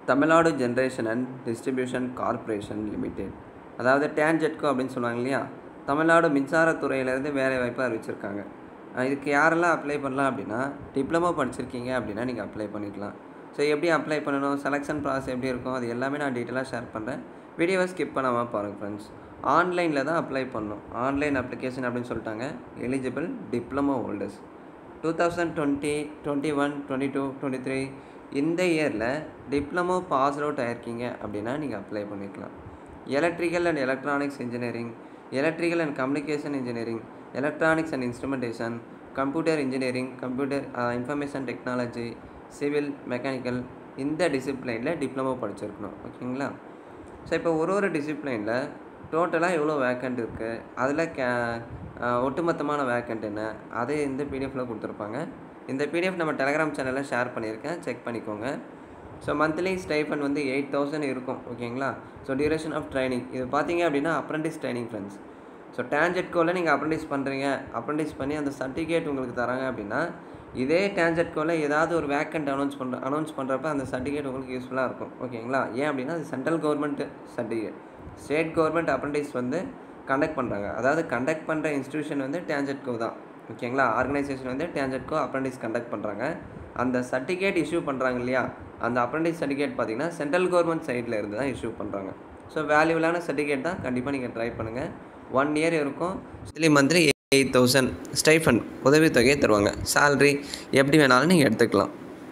Tamil Nadu generation and distribution corporation limited அதாவது டேன்ஜெட்கோ அப்படின்னு சொல்லுவாங்க இல்லையா தமிழ்நாடு மின்சாரத்துறையிலேருந்து வேலை வாய்ப்பு அறிவிச்சிருக்காங்க அஹ் இதுக்கு யாரெல்லாம் அப்ளை பண்ணலாம் அப்படின்னா டிப்ளமோ படிச்சிருக்கீங்க அப்படின்னா நீங்கள் அப்ளை பண்ணிக்கலாம் ஸோ எப்படி அப்ளை பண்ணணும் செலெக்ஷன் ப்ராசஸ் எப்படி இருக்கும் அது எல்லாமே நான் டீட்டெயிலாக ஷேர் பண்ணுறேன் வீடியோவை ஸ்கிப் பண்ணாமல் பாருங்கள் ஃப்ரெண்ட்ஸ் ஆன்லைனில் தான் அப்ளை பண்ணணும் ஆன்லைன் அப்ளிகேஷன் அப்படின்னு சொல்லிட்டாங்க eligible diploma holders two thousand twenty twenty one twenty two twenty three இந்த இயரில் டிப்ளமோ பாஸ் அவுட் ஆயிருக்கீங்க அப்படின்னா நீங்கள் அப்ளை பண்ணிக்கலாம் electrical and electronics engineering electrical and communication engineering electronics and instrumentation computer engineering computer information technology civil mechanical இந்த டிசிப்ளைனில் diploma படிச்சிருக்கணும் ஓகேங்களா so இப்போ ஒரு ஒரு டிசிப்ளைனில் டோட்டலாக எவ்வளோ வேக்கண்ட் இருக்குது அதில் கே அஹ் ஒட்டுமொத்தமான வேக்கண்ட் என்ன அதை இந்த பிடிஎஃப்பில் கொடுத்துருப்பாங்க இந்த பிடிஎஃப் நம்ம டெலகிராம் சேனலில் ஷேர் பண்ணியிருக்கேன் செக் பண்ணிக்கோங்க ஸோ மந்த்லி ஸ்டைஃபன் வந்து எயிட் தௌசண்ட் இருக்கும் ஓகேங்களா ஸோ டியூரேஷன் ஆஃப் ட்ரைனிங் இது பார்த்தீங்க அப்படின்னா அப்ரண்டிஸ் ட்ரைனிங் ஃப்ரெண்ட்ஸ் ஸோ டேஞ்செட் கோவில் நீங்கள் அப்ரண்டிஸ் பண்ணுறீங்க அப்ரண்டிஸ் பண்ணி அந்த சர்டிஃபிகேட் உங்களுக்கு தராங்க அப்படின்னா இதே டேஞ்செட் கோவில் ஏதாவது ஒரு வேக்கண்ட் அனௌன்ஸ் பண்ணுற அனௌன்ஸ் பண்ணுறப்ப அந்த சர்டிஃபிகேட் உங்களுக்கு யூஸ்ஃபுல்லாக இருக்கும் ஓகேங்களா ஏன் அப்படின்னா அது central government certificate state government apprentice வந்து கண்டக்ட் பண்ணுறாங்க அதாவது கண்டக்ட் பண்ணுற இன்ஸ்டியூஷன் வந்து டேஞ்செட்கோ தான் ஓகேங்களா ஆர்கனைசேஷன் வந்து டேஞ்செட்கோ அப்ரண்டிஸ் கண்டக்ட் பண்ணுறாங்க அந்த சர்டிஃபிகேட் இஷ்யூ பண்ணுறாங்க இல்லையா அந்த அப்ரண்டிஸ் சர்டிஃபிகேட் பார்த்தீங்கன்னா சென்ட்ரல் கவர்மெண்ட் சைடில் இருந்து தான் இஷ்யூ பண்ணுறாங்க ஸோ வேல்யூலான சர்டிஃபிகேட் தான் கண்டிப்பாக நீங்கள் ட்ரை பண்ணுங்கள் ஒன் இயர் இருக்கும் monthly monthly eight thousand stipend உதவித்தொகையை தருவாங்க salary எப்படி வேணாலும் நீங்கள் எடுத்துக்கலாம்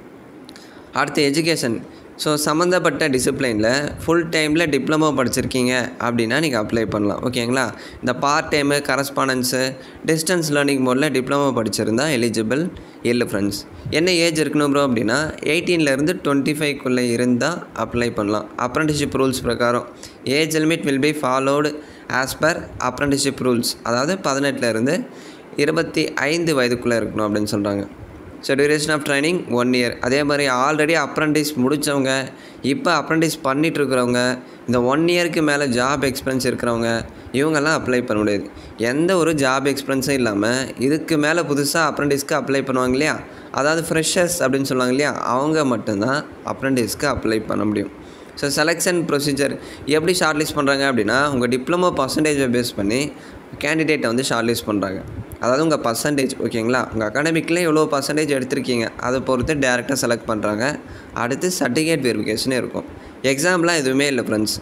அடுத்து எஜுகேஷன் ஸோ சம்மந்தப்பட்ட டிசிப்ளினில் ஃபுல் டைமில் டிப்ளமோ படிச்சிருக்கீங்க அப்படின்னா நீங்கள் அப்ளை பண்ணலாம் ஓகேங்களா இந்த part time correspondence distance learning மோடில் டிப்ளமோ படிச்சிருந்தா எலிஜிபிள் இல்லை ஃப்ரெண்ட்ஸ் என்ன ஏஜ் இருக்கணும் ப்ரோ அப்படின்னா எயிட்டீன்லேருந்து டுவெண்ட்டி ஃபைவ்க்குள்ளே இருந்தால் அப்ளை பண்ணலாம் அப்ரண்டிஷிப் ரூல்ஸ் பிரகாரம் age limit will be followed as per apprenticeship rules அதாவது பதினெட்டுலேருந்து இருபத்தி ஐந்து வயதுக்குள்ளே இருக்கணும் அப்படின்னு சொல்கிறாங்க so duration of training one year அதே மாதிரி ஆல்ரெடி அப்ரண்டிஸ் முடித்தவங்க இப்போ அப்ரண்டிஸ் பண்ணிட்டு இருக்கிறவங்க இந்த ஒன் இயருக்கு மேலே ஜாப் எக்ஸ்பீரியன்ஸ் இருக்கிறவங்க இவங்கெல்லாம் அப்ளை பண்ண முடியாது எந்த ஒரு ஜாப் எக்ஸ்பீரியன்ஸும் இல்லாமல் இதுக்கு மேலே புதுசாக அப்ரண்டிஸ்க்கு அப்ளை பண்ணுவாங்க இல்லையா அதாவது ஃப்ரெஷர்ஸ் அப்படின்னு சொல்லுவாங்க இல்லையா அவங்க மட்டும்தான் அப்ரண்டிஸ்க்கு அப்ளை பண்ண முடியும் ஸோ செலெக்ஷன் ப்ரொசீஜர் எப்படி ஷார்ட் லிஸ்ட் பண்ணுறாங்க அப்படின்னா உங்கள் டிப்ளமோ பர்சன்டேஜை பேஸ் பண்ணி கேண்டிடேட்டை வந்து ஷார்ட் லிஸ்ட் பண்ணுறாங்க அதாவது உங்கள் பர்சன்டேஜ் ஓகேங்களா உங்கள் அகாடமிக்கில் எவ்வளோ பர்சன்டேஜ் எடுத்திருக்கீங்க அதை பொறுத்து டேரெக்டாக செலக்ட் பண்ணுறாங்க அடுத்து சர்டிஃபிகேட் வெரிஃபிகேஷனே இருக்கும் எக்ஸாம்லாம் எதுவுமே இல்லை ஃப்ரெண்ட்ஸ்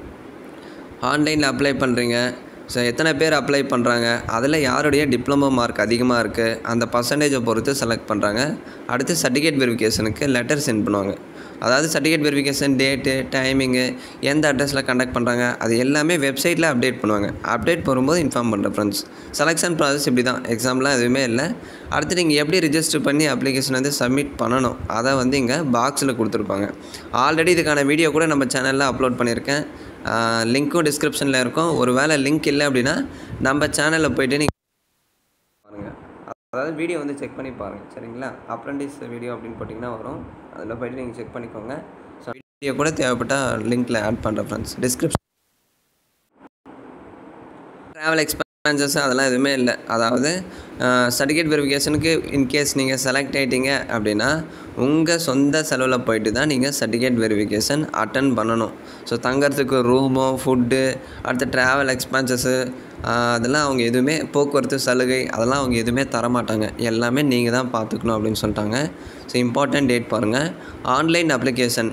ஆன்லைனில் அப்ளை பண்ணுறீங்க ஸோ எத்தனை பேர் அப்ளை பண்ணுறாங்க அதில் யாருடைய டிப்ளமோ மார்க் அதிகமாக இருக்குது அந்த பர்சன்டேஜை பொறுத்து செலக்ட் பண்ணுறாங்க அடுத்து சர்டிஃபிகேட் வெரிஃபிகேஷனுக்கு லெட்டர் சென்ட் பண்ணுவாங்க அதாவது சர்டிஃபிகேட் வெரிஃபிகேஷன் டேட்டு டைமிங்கு எந்த அட்ரஸில் கண்டக்ட் பண்ணுறாங்க அது எல்லாமே வெப்சைட்டில் அப்டேட் பண்ணுவாங்க அப்டேட் போகும்போது இன்ஃபார்ம் பண்ணுறேன் ஃப்ரெண்ட்ஸ் செலெக்ஷன் ப்ராசஸ் இப்படி தான் எக்ஸாம்லாம் எதுவுமே இல்லை அடுத்து நீங்கள் எப்படி ரிஜிஸ்டர் பண்ணி அப்ளிகேஷன் வந்து சப்மிட் பண்ணணும் அதை வந்து இங்கே பாக்ஸில் கொடுத்துருப்பாங்க ஆல்ரெடி இதுக்கான வீடியோ கூட நம்ம சேனலில் அப்லோட் பண்ணியிருக்கேன் லிங்க்கும் டிஸ்கிரிப்ஷனில் இருக்கும் ஒரு வேளை லிங்க் இல்லை அப்படின்னா நம்ம சேனலில் போயிட்டு நீங்கள் பாருங்கள் அதாவது வீடியோ வந்து செக் பண்ணி பாருங்கள் சரிங்களா அப்ரண்டிஸ் வீடியோ அப்படின்னு போட்டிங்கன்னா வரும் அதில் போயிட்டு நீங்கள் செக் பண்ணிக்கோங்க ஸோ வீடியோ கூட தேவைப்பட்டால் லிங்க்கில் ஆட் பண்ணுறேன் ஃப்ரெண்ட்ஸ் டிஸ்கிரிப்ஷன் ட்ராவல் எக்ஸ்பென்சஸ் அதெல்லாம் எதுவுமே இல்லை அதாவது சர்டிஃபிகேட் வெரிஃபிகேஷனுக்கு இன்கேஸ் நீங்கள் செலக்ட் ஆகிட்டீங்க அப்படின்னா உங்கள் சொந்த செலவில் போயிட்டு தான் நீங்கள் சர்டிஃபிகேட் வெரிஃபிகேஷன் அட்டன் பண்ணணும் ஸோ தங்கறதுக்கு ரூமோ ஃபுட்டு அடுத்து ட்ராவல் எக்ஸ்பென்சஸ்ஸு அதெல்லாம் அவங்க எதுவுமே போக்குவரத்து சலுகை அதெல்லாம் அவங்க எதுவுமே தரமாட்டாங்க எல்லாமே நீங்கள் தான் பார்த்துக்கணும் அப்படின்னு சொல்லிட்டாங்க ஸோ இம்பார்ட்டன்ட் டேட் பாருங்கள் online application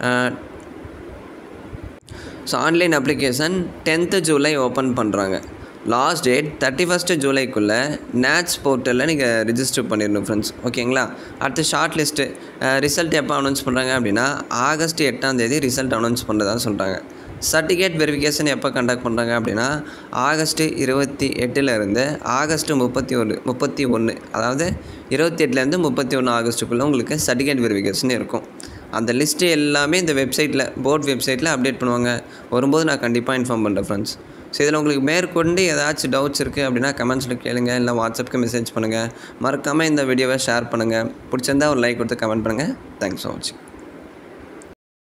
so online application tenth July open பண்ணுறாங்க லாஸ்ட் டேட் தேர்ட்டி ஃபஸ்ட்டு ஜூலைக்குள்ளே நேட்ஸ் போர்ட்டலில் நீங்கள் ரிஜிஸ்டர் பண்ணிடணும் ஃப்ரெண்ட்ஸ் ஓகேங்களா அடுத்து ஷார்ட் லிஸ்ட்டு ரிசல்ட் எப்போ அனௌன்ஸ் பண்ணுறாங்க அப்படின்னா ஆகஸ்ட் எட்டாம் தேதி ரிசல்ட் அனௌன்ஸ் பண்ணுறதா சொல்கிறாங்க சர்டிஃபிகேட் வெரிஃபிகேஷன் எப்போ கண்டக்ட் பண்ணுறாங்க அப்படின்னா ஆகஸ்ட்டு இருபத்தி எட்டுலேருந்து ஆகஸ்ட்டு முப்பத்தி ஒன்று முப்பத்தி ஒன்று அதாவது இருபத்தி எட்டுலேருந்து முப்பத்தி ஒன்று ஆகஸ்ட்டுக்குள்ளே உங்களுக்கு சர்டிஃபிகேட் வெரிஃபிகேஷன் இருக்கும் அந்த லிஸ்ட்டு எல்லாமே இந்த வெப்சைட்டில் போர்ட் வெப்சைட்டில் அப்டேட் பண்ணுவாங்க வரும்போது நான் கண்டிப்பாக இன்ஃபார்ம் பண்ணுறேன் ஃப்ரெண்ட்ஸ் ஸோ இதில் உங்களுக்கு மேற்கொண்டு ஏதாச்சும் டவுட்ஸ் இருக்குது அப்படின்னா கமெண்ட்ஸில் கேளுங்க இல்லை வாட்ஸ்அப்புக்கு மெசேஜ் பண்ணுங்கள் மறக்காமல் இந்த வீடியோவை ஷேர் பண்ணுங்கள் பிடிச்சிருந்தா ஒரு லைக் கொடுத்து கமெண்ட் பண்ணுங்கள் தேங்க்ஸ் ஃபார் வாட்சிங்